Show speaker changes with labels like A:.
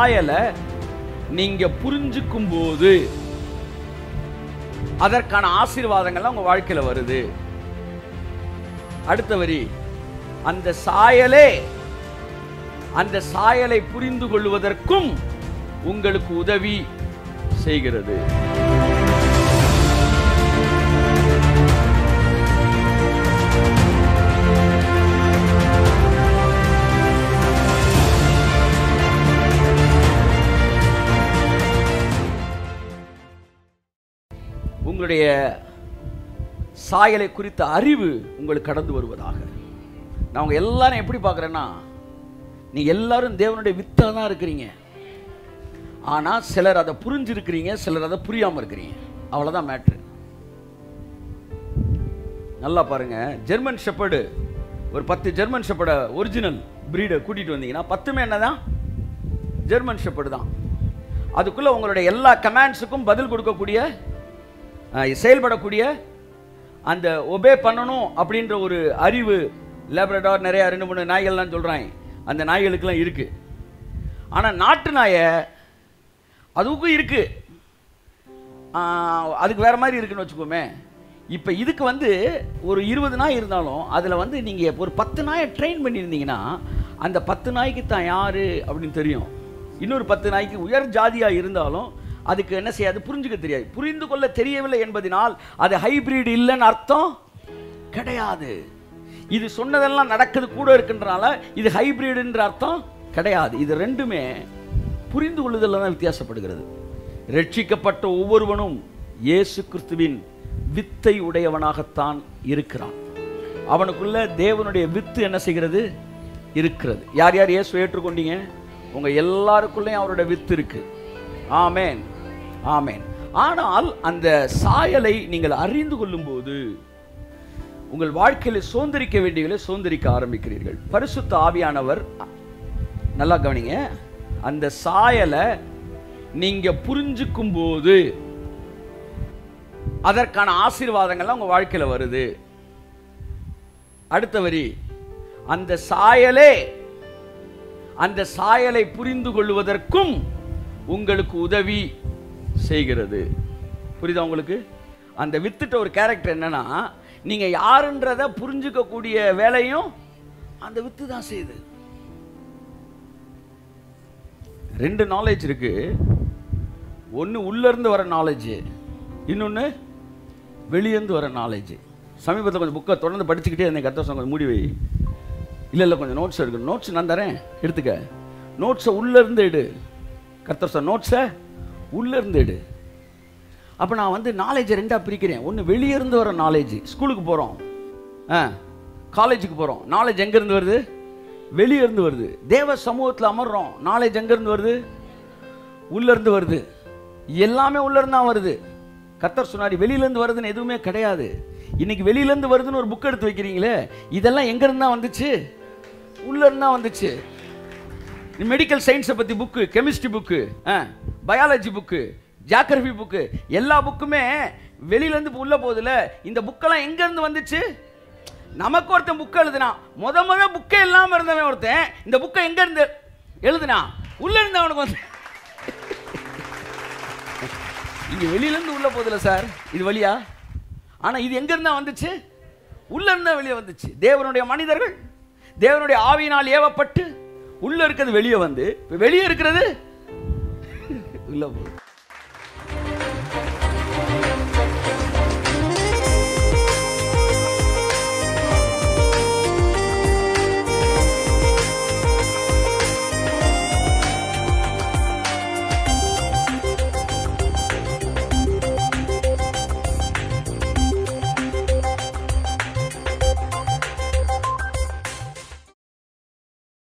A: சாயலை நீங்க புரிஞ்சுக்கும் போது அதற்கான ஆசீர்வாதங்கள்லாம் உங்க வாழ்க்கையில வருது அடுத்த வரி அந்த சாயலே அந்த சாயலை புரிந்து கொள்வதற்கும் உங்களுக்கு உதவி செய்கிறது உங்களுடைய சாயலை குறித்த அறிவு உங்களுக்கு கடந்து வருவதாக நான் உங்க எல்லாரும் எப்படி பார்க்குறேன்னா நீங்க எல்லாரும் தேவனுடைய வித்தாக தான் இருக்கிறீங்க ஆனா சிலர் அதை புரிஞ்சிருக்கிறீங்க சிலர் அதை புரியாம இருக்கிறீங்க அவ்வளவுதான் மேட்ரு நல்லா பாருங்க ஜெர்மன் ஷெப்பர்டு ஒரு பத்து ஜெர்மன் ஷெப்பர்டை ஒரிஜினல் பிரீடை கூட்டிட்டு வந்தீங்கன்னா பத்துமே என்னதான் ஜெர்மன் ஷெப்பர்டு தான் அதுக்குள்ள உங்களுடைய எல்லா கமாண்ட்ஸுக்கும் பதில் கொடுக்கக்கூடிய அஹ், செயல்படக்கூடிய அந்த ஒபே பண்ணணும் அப்படின்ற ஒரு அறிவு லேப்ரடார் நிறைய ரெண்டு மூணு நாய்கள்லாம் சொல்றாங்க அந்த நாய்களுக்கெல்லாம் இருக்கு ஆனா நாட்டு நாயை அதுக்கும் இருக்கு ஆஹ், அதுக்கு வேற மாதிரி இருக்குன்னு வச்சுக்கோமே இப்போ இதுக்கு வந்து ஒரு இருபது நாய் இருந்தாலும் அதில் வந்து நீங்கள் ஒரு பத்து நாயை ட்ரெயின் பண்ணியிருந்தீங்கன்னா அந்த பத்து நாய்க்கு தான் யார் அப்படின்னு தெரியும் இன்னொரு பத்து நாய்க்கு உயர் ஜாதியாக இருந்தாலும் அதுக்கு என்ன செய்யாது புரிஞ்சுக்க தெரியாது புரிந்து கொள்ள தெரியவில்லை என்பதனால் அது ஹைபிரிட் இல்லைன்னு அர்த்தம் கிடையாது இது சொன்னதெல்லாம் நடக்குது கூட இருக்கின்றனால இது ஹைபிரிடுன்ற அர்த்தம் கிடையாது இது ரெண்டுமே புரிந்து கொள்ளுதலில் தான் வித்தியாசப்படுகிறது ரட்சிக்கப்பட்ட ஒவ்வொருவனும் இயேசு கிறிஸ்துவின் வித்தை உடையவனாகத்தான் இருக்கிறான் அவனுக்குள்ள தேவனுடைய வித்து என்ன செய்கிறது இருக்கிறது யார் யார் இயேசு ஏற்றுக்கொண்டீங்க உங்க எல்லாருக்குள்ளேயும் அவருடைய வித்து இருக்கு ஆமேன் ஆமேன் ஆனால் அந்த சாயலை நீங்கள் அறிந்து கொள்ளும்போது உங்கள் வாழ்க்கையில் சுதந்திரிக்க வேண்டியவர்களை சுதந்திரிக்க ஆரம்பிக்கிறீர்கள் பரிசுத்த ஆவியானவர் நல்லா கவனிங்க அந்த சாயலை நீங்க புரிஞ்சுக்கும் போது அதற்கான ஆசீர்வாதங்கள்லாம் உங்க வாழ்க்கையில வருது அடுத்த வரி அந்த சாயலே அந்த சாயலை புரிந்து கொள்வதற்கும் உங்களுக்கு உதவி செய்கிறது புரியுதா உங்களுக்கு அந்த வித்துட்ட ஒரு கேரக்டர் என்னன்னா நீங்க யாருன்றத புரிஞ்சுக்கக்கூடிய வேலையும் அந்த வித்து தான் செய்யுது ரெண்டு நாலேஜ் இருக்கு ஒன்று உள்ளேருந்து வர நாலேஜ் இன்னொன்று வெளியேருந்து வர நாலேஜ் சமீபத்தில் கொஞ்சம் புக்கை தொடர்ந்து படிச்சுக்கிட்டே இருந்தேன் கத்த கொஞ்சம் மூடி வை இல்லை இல்லை கொஞ்சம் நோட்ஸ் எடுக்கணும் நோட்ஸ் நான் தரேன் எடுத்துக்க நோட்ஸை உள்ளேருந்து எடு கர்த்தர் சார் நோட்ஸை உள்ளேருந்து எடு அப்போ நான் வந்து நாலேஜை ரெண்டாக பிரிக்கிறேன் ஒன்று வெளியேருந்து வர நாலேஜ் ஸ்கூலுக்கு போகிறோம் ஆ காலேஜுக்கு போகிறோம் நாலேஜ் எங்கேருந்து வருது வெளியே இருந்து வருது தேவ சமூகத்தில் அமர்றோம் நாலேஜ் எங்கேருந்து வருது உள்ளேருந்து வருது எல்லாமே உள்ளேருந்து தான் வருது கத்தர் சொன்னார் வெளியிலேருந்து வருதுன்னு எதுவுமே கிடையாது இன்னைக்கு வெளியிலேருந்து வருதுன்னு ஒரு புக் எடுத்து வைக்கிறீங்களே இதெல்லாம் எங்கேருந்து தான் வந்துச்சு உள்ளேருந்து தான் வந்துச்சு மெடிக்கல் சயின்ஸை பற்றி book chemistry book biology book geography book எல்லா புக்குமே வெளியிலேருந்து உள்ள போகுதுல இந்த புக்கெல்லாம் எங்கேருந்து வந்துச்சு நமக்கு ஒருத்தன் புக் எழுதுனான் முத முத புக்கே இல்லாமல் இருந்தவன் ஒருத்தன் இந்த புக்கை எங்கேருந்து எழுதுனான் உள்ள இருந்து அவனுக்கு வந்து இங்க வெளியிலேருந்து உள்ள போகுதுல சார் இது வழியா ஆனா இது எங்க இருந்தா வந்துச்சு உள்ள இருந்தா வெளியே வந்துச்சு தேவனுடைய மனிதர்கள் தேவனுடைய ஆவியினால் ஏவப்பட்டு உள்ள இருக்கிறது வெளியே வந்து இப்ப வெளியே இருக்கிறது உள்ள போகுது